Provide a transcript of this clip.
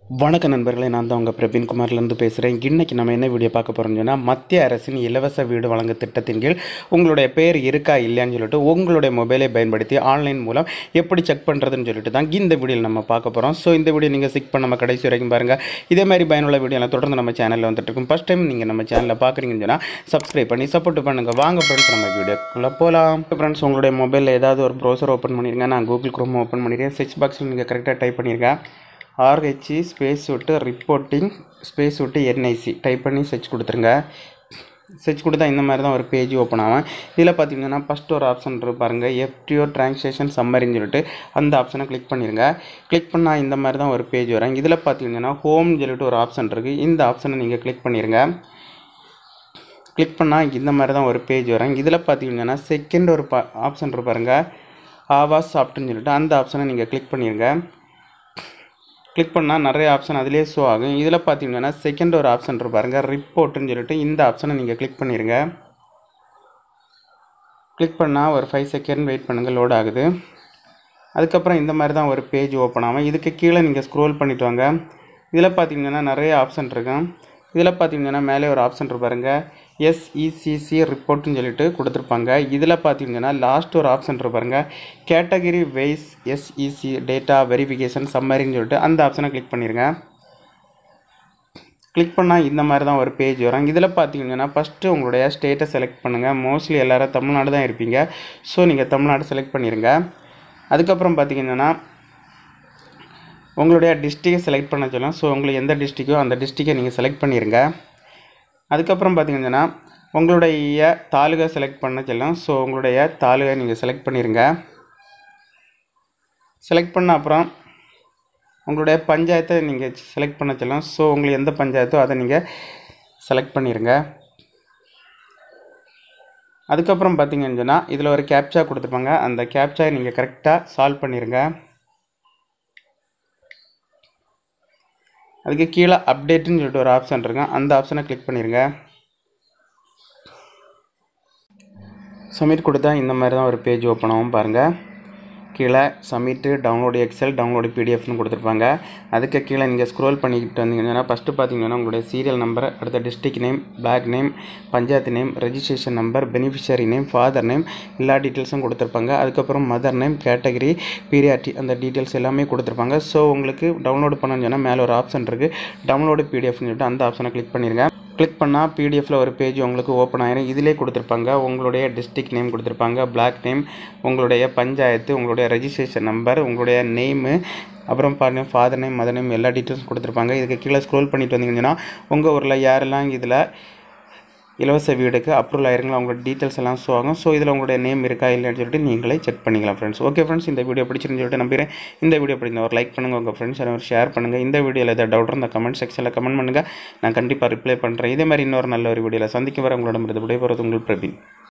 வணக்க நண்பர்களே நான் தான் உங்கள் பிரவீன்குமார்லேருந்து பேசுகிறேன் இன்றைக்கி நம்ம என்ன வீடியோ பார்க்க போகிறோம்னு சொன்னால் மத்திய அரசின் இலவச வீடு வழங்கு திட்டத்தின் கீழ் உங்களுடைய பேர் இருக்கா இல்லையான்னு சொல்லிட்டு உங்களுடைய மொபைலை பயன்படுத்தி ஆன்லைன் மூலம் எப்படி செக் பண்ணுறதுன்னு சொல்லிட்டு தான் இந்த வீடியோவில் நம்ம பார்க்க போகிறோம் ஸோ இந்த வீடியோ நீங்கள் சிக் பண்ண நம்ம கடைசி வரைக்கும் பாருங்கள் இதே மாதிரி பயனுள்ள வீடியோலாம் தொடர்ந்து நம்ம சேனலில் வந்துட்டு இருக்கும் ஃபஸ்ட் டைம் நீங்கள் நம்ம சேனலில் பார்க்குறீங்கன்னு சொன்னால் சப்ஸ்கிரைப் பண்ணி சப்போர்ட் பண்ணுங்கள் வாங்க ஃப்ரெண்ட்ஸ் நம்ம வீடியோக்குள்ளே போகலாம் ஃப்ரெண்ட்ஸ் உங்களுடைய மொபைலில் ஏதாவது ஒரு ப்ரௌசர் ஓப்பன் பண்ணிருங்க நான் கூகுள் குரோம் ஓப்பன் பண்ணியிருக்கேன் சர்ச் பாக்ஸில் நீங்கள் கரெக்டாக டைப் பண்ணியிருக்கேன் ஆர்ஹெச்இ ஸ்பேஸ் விட்டு ரிப்போர்ட்டிங் ஸ்பேஸ் விட்டு என்ஐசி டைப் பண்ணி சர்ச் கொடுத்துருங்க சர்ச் கொடுத்தா இந்த மாதிரி தான் ஒரு பேஜ் ஓப்பன் ஆகும் இதில் பார்த்தீங்கன்னா ஃபஸ்ட் ஒரு ஆப்ஷன் இருக்கு பாருங்கள் எஃப்டிஓ ட்ரான்ஸ்லேஷன் சம்மரின்னு சொல்லிட்டு அந்த ஆப்ஷனை கிளிக் பண்ணிடுங்க கிளிக் பண்ணால் இந்த மாதிரி தான் ஒரு பேஜ் வரும் இதில் பார்த்தீங்கன்னா ஹோம்னு சொல்லிட்டு ஒரு ஆப்ஷன் இருக்குது இந்த ஆப்ஷனை நீங்கள் கிளிக் பண்ணிடுங்க கிளிக் பண்ணால் இந்த மாதிரி தான் ஒரு பேஜ் வரும் இதில் பார்த்தீங்கன்னா செகண்ட் ஒரு பா ஆப்ஷன் இருக்கு பாருங்கள் ஆவாஸ் சாஃப்ட்னு சொல்லிட்டு அந்த ஆப்ஷனை நீங்கள் கிளிக் பண்ணிடுங்க கிளிக் பண்ணால் நிறைய ஆப்ஷன் அதிலே ஷோ ஆகும் இதில் பார்த்தீங்கன்னா செகண்ட் ஒரு ஆப்ஷன் இருக்கு பாருங்க ரிப்போர்ட்டுன்னு சொல்லிட்டு இந்த ஆப்ஷனை நீங்கள் கிளிக் பண்ணிடுங்க கிளிக் பண்ணால் ஒரு ஃபைவ் செகண்ட் வெயிட் பண்ணுங்கள் லோட் ஆகுது அதுக்கப்புறம் இந்த மாதிரி தான் ஒரு பேஜ் ஓப்பன் ஆகும் இதுக்கு கீழே நீங்கள் ஸ்க்ரோல் பண்ணிட்டு வாங்க இதில் பார்த்தீங்கன்னா நிறைய ஆப்ஷன் இருக்கும் இதில் பார்த்தீங்கன்னா மேலே ஒரு ஆப்ஷன் இருக்கு பாருங்க எஸ்இசிசி ரிப்போர்ட்னு சொல்லிட்டு கொடுத்துருப்பாங்க இதில் பார்த்தீங்கன்னா லாஸ்ட் ஒரு ஆப்ஷன் இருக்கு பாருங்க category wise S E C data verification சம்மரின்னு சொல்லிட்டு அந்த ஆப்ஷனை கிளிக் பண்ணிடுங்க கிளிக் பண்ணால் இந்த மாதிரி தான் ஒரு பேஜ் வரும் இதில் பார்த்தீங்கன்னா ஃபஸ்ட்டு உங்களுடைய ஸ்டேட்டை செலக்ட் பண்ணுங்கள் மோஸ்ட்லி எல்லோரும் தமிழ்நாடு தான் இருப்பீங்க ஸோ நீங்கள் தமிழ்நாடு செலக்ட் பண்ணிடுங்க அதுக்கப்புறம் பார்த்தீங்கன்னா உங்களுடைய டிஸ்ட்ரிக்டை செலக்ட் பண்ண சொல்லலாம் ஸோ உங்களுக்கு எந்த டிஸ்ட்ரிக்கோ அந்த டிஸ்ட்ரிக்கை நீங்கள் செலக்ட் பண்ணிடுங்க அதுக்கப்புறம் பார்த்தீங்கன்னா உங்களுடைய தாலுகா செலக்ட் பண்ண சொல்லலாம் ஸோ உங்களுடைய தாலுகா நீங்கள் செலக்ட் பண்ணிடுங்க செலக்ட் பண்ண அப்புறம் உங்களுடைய பஞ்சாயத்தை நீங்கள் செலக்ட் பண்ண சொல்லலாம் ஸோ உங்களுக்கு எந்த பஞ்சாயத்தோ அதை நீங்கள் செலக்ட் பண்ணிடுங்க அதுக்கப்புறம் பார்த்தீங்கன்னு சொன்னால் இதில் ஒரு கேப்சா கொடுத்துருப்பாங்க அந்த கேப்சா நீங்கள் கரெக்டாக சால்வ் பண்ணிடுங்க அதுக்கு கீழே அப்டேட்டுன்னு சொல்லிட்டு ஒரு ஆப்ஷன் இருக்கும் அந்த ஆப்ஷனை கிளிக் பண்ணிடுங்க சப்மிட் கொடுத்தா இந்த மாதிரி தான் ஒரு பேஜ் ஓப்பன் ஆகும் பாருங்கள் கீழே சப்மிட்டு டவுன்லோடு எக்ஸல் டவுன்லோடு பிடிஎஃப்னு கொடுத்துருப்பாங்க அதுக்கு கீழே நீங்கள் ஸ்க்ரோல் பண்ணிக்கிட்டு வந்தீங்கன்னா ஃபஸ்ட்டு பார்த்தீங்கன்னா உங்களுடைய சீரியல் நம்பர் அடுத்த district name block name panchayat name registration number beneficiary name father name எல்லா டீட்டெயில்ஸும் கொடுத்துருப்பாங்க அதுக்கப்புறம் மதர் நேம் கேட்டகரி பீரியாரிட்டி அந்த டீட்டெயில்ஸ் எல்லாமே கொடுத்துருப்பாங்க ஸோ உங்களுக்கு டவுன்லோடு பண்ணணும்னு சொன்னால் மேலே ஒரு ஆப்ஷன் இருக்குது டவுன்லோடு பிடிஎஃப்னு சொல்லிட்டு அந்த ஆப்ஷனை கிளிக் பண்ணிடுங்க கிளிக் பண்ணால் பிடிஎஃப்பில் ஒரு பேஜ் உங்களுக்கு ஓப்பன் ஆயிரும் இதிலே கொடுத்துருப்பாங்க உங்களுடைய டிஸ்ட்ரிக்ட் நேம் கொடுத்துருப்பாங்க பிளாக் நேம் உங்களுடைய பஞ்சாயத்து உங்களுடைய ரெஜிஸ்ட்ரேஷன் நம்பர் உங்களுடைய நேமு அப்புறம் பாருங்கள் ஃபாதர் நேம் மதர் நேம் எல்லா டீட்டெயில்ஸும் கொடுத்துருப்பாங்க இதுக்கு கீழே ஸ்க்ரோல் பண்ணிட்டு வந்தீங்கன்னா உங்கள் ஊரில் யாரெல்லாம் இதில் இலவச வீடுக்கு அப்ரூவல் ஆயிருங்களா உங்களோட டீட்டெயில்ஸ் எல்லாம் ஷோ ஆகும் ஸோ இதில் உங்களுடைய நேம் இருக்கா இல்லைன்னு சொல்லிட்டு நீங்களே செக் பண்ணிக்கலாம் ஃப்ரெண்ட்ஸ் ஓகே ஃப்ரெண்ட்ஸ் இந்த வீடியோ பிடிச்சிருந்து சொல்லிட்டு நம்புறேன் இந்த வீடியோ பிடிந்த ஒரு லைக் பண்ணுங்கள் உங்கள் ஃப்ரெண்ட்ஸ் எல்லாம் ஷேர் பண்ணுங்கள் இந்த வீடியோவில் ஏதாவது டவுட் இருந்தால் கமெண்ட் செக்ஷனில் கமெண்ட் பண்ணுங்கள் நான் கண்டிப்பாக ரிப்ளை பண்ணுறேன் இதே மாதிரி இன்னொரு நல்ல ஒரு வீடியோவில் சந்திக்க வர உங்களோட விடைபெறுவது உங்கள் பிரபீன்